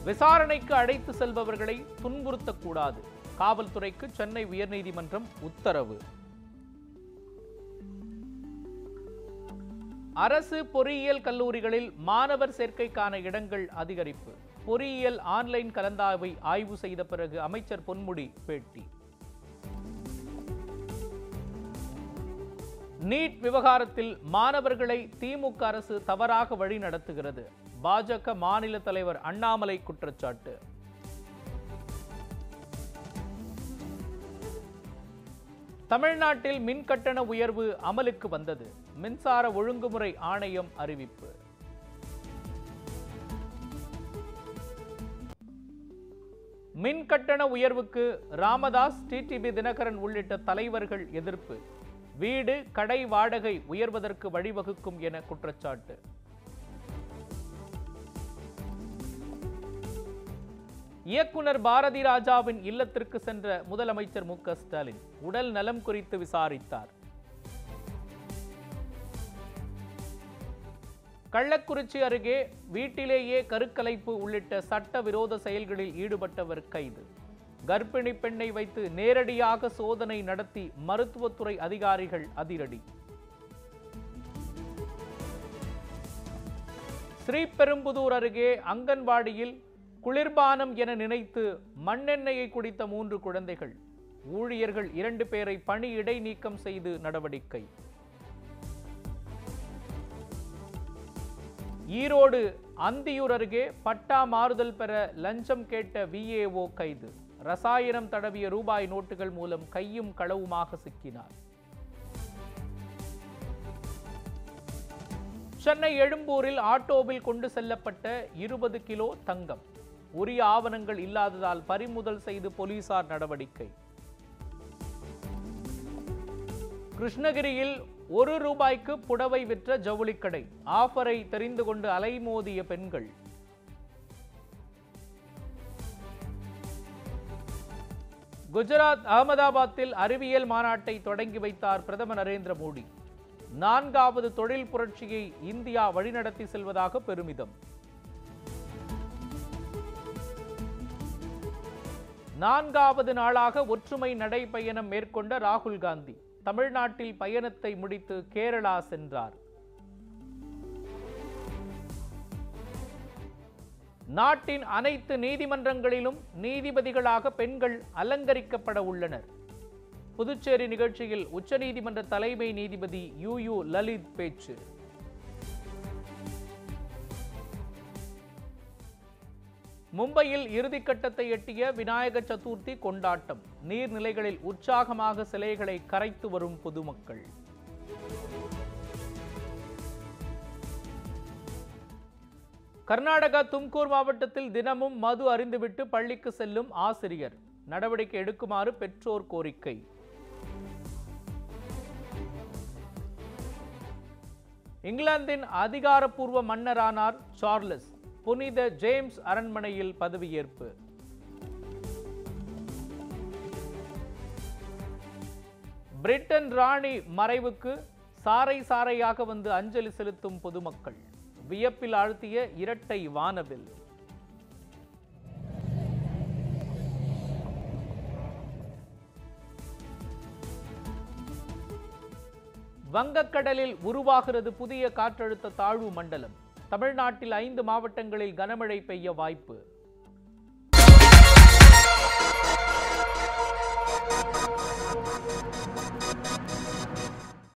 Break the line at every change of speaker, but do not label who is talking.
விசாரணைக்கு அழைத்து செல்பவர்களை துன்புறுத்தக்கூடாது காவல்துறைக்கு சென்னை உயர்நீதிமன்றம் உத்தரவு அரசு பொறியியல் கல்லூரிகளில் மாணவர் சேர்க்கைக்கான இடங்கள் அதிகரிப்பு பொறியியல் ஆன்லைன் கலந்தாய்வை ஆய்வு செய்த பிறகு அமைச்சர் பொன்முடி பேட்டி நீட் விவகாரத்தில் மாணவர்களை திமுக அரசு தவறாக வழி நடத்துகிறது பாஜக மாநில தலைவர் அண்ணாமலை குற்றச்சாட்டு தமிழ்நாட்டில் மின் கட்டண உயர்வு அமலுக்கு வந்தது மின்சார ஒழுங்குமுறை ஆணையம் அறிவிப்பு மின் கட்டண உயர்வுக்கு ராமதாஸ் டிடிபி தினகரன் உள்ளிட்ட தலைவர்கள் எதிர்ப்பு வீடு கடை வாடகை உயர்வதற்கு வழிவகுக்கும் என குற்றச்சாட்டு இயக்குனர் பாரதி ராஜாவின் இல்லத்திற்கு சென்ற முதலமைச்சர் மு க ஸ்டாலின் உடல் நலம் குறித்து விசாரித்தார் கள்ளக்குறிச்சி அருகே வீட்டிலேயே கருக்கலைப்பு உள்ளிட்ட சட்டவிரோத செயல்களில் ஈடுபட்டவர் கைது கர்ப்பிணி பெண்ணை வைத்து நேரடியாக சோதனை நடத்தி மருத்துவத்துறை அதிகாரிகள் அதிரடி ஸ்ரீபெரும்புதூர் அருகே அங்கன்வாடியில் குளிர்பானம் என நினைத்து மண்ணெண்ணெயை குடித்த மூன்று குழந்தைகள் ஊழியர்கள் இரண்டு பேரை பணி இடைநீக்கம் செய்து நடவடிக்கை ஈரோடு அந்தியூர் அருகே பட்டா மாறுதல் பெற லஞ்சம் கேட்ட விஏஓ கைது ரசாயனம் தடவிய ரூபாய் நோட்டுகள் மூலம் கையும் களவுமாக சிக்கினார் சென்னை எழும்பூரில் ஆட்டோவில் கொண்டு செல்லப்பட்ட இருபது கிலோ தங்கம் உரிய ஆவணங்கள் இல்லாததால் பறிமுதல் செய்து போலீசார் நடவடிக்கை கிருஷ்ணகிரியில் ஒரு ரூபாய்க்கு புடவை விற்ற ஜவுளிக்கடை ஆஃபரை தெரிந்து கொண்டு அலைமோதிய பெண்கள் குஜராத் அகமதாபாத்தில் அறிவியல் மாநாட்டை தொடங்கி வைத்தார் பிரதமர் நரேந்திர மோடி நான்காவது தொழில் புரட்சியை இந்தியா வழிநடத்தி செல்வதாக பெருமிதம் நான்காவது நாளாக ஒற்றுமை நடைபயணம் மேற்கொண்ட ராகுல் காந்தி தமிழ்நாட்டில் பயணத்தை முடித்து கேரளா சென்றார் நாட்டின் அனைத்து நீதிமன்றங்களிலும் நீதிபதிகளாக பெண்கள் அலங்கரிக்கப்பட உள்ளனர் புதுச்சேரி நிகழ்ச்சியில் உச்சநீதிமன்ற தலைமை நீதிபதி யு யு லலித் பேச்சு மும்பையில் இறுதிக்கட்டத்தை எட்டிய விநாயக சதுர்த்தி கொண்டாட்டம் நீர்நிலைகளில் உற்சாகமாக சிலைகளை கரைத்து வரும் பொதுமக்கள் கர்நாடகா தும்கூர் மாவட்டத்தில் தினமும் மது அருந்துவிட்டு பள்ளிக்கு செல்லும் ஆசிரியர் நடவடிக்கை எடுக்குமாறு பெற்றோர் கோரிக்கை இங்கிலாந்தின் அதிகாரப்பூர்வ மன்னரானார் சார்லஸ் புனித ஜேம்ஸ் அரண்மனையில் பதவியேற்பு பிரிட்டன் ராணி மறைவுக்கு சாறை சாறையாக வந்து அஞ்சலி செலுத்தும் பொதுமக்கள் வியப்பில் ஆழ்த்திய இரட்டை வானவில் வங்கக்கடலில் உருவாகிறது புதிய காற்றழுத்த தாழ்வு மண்டலம் தமிழ்நாட்டில் ஐந்து மாவட்டங்களில் கனமழை பெய்ய வாய்ப்பு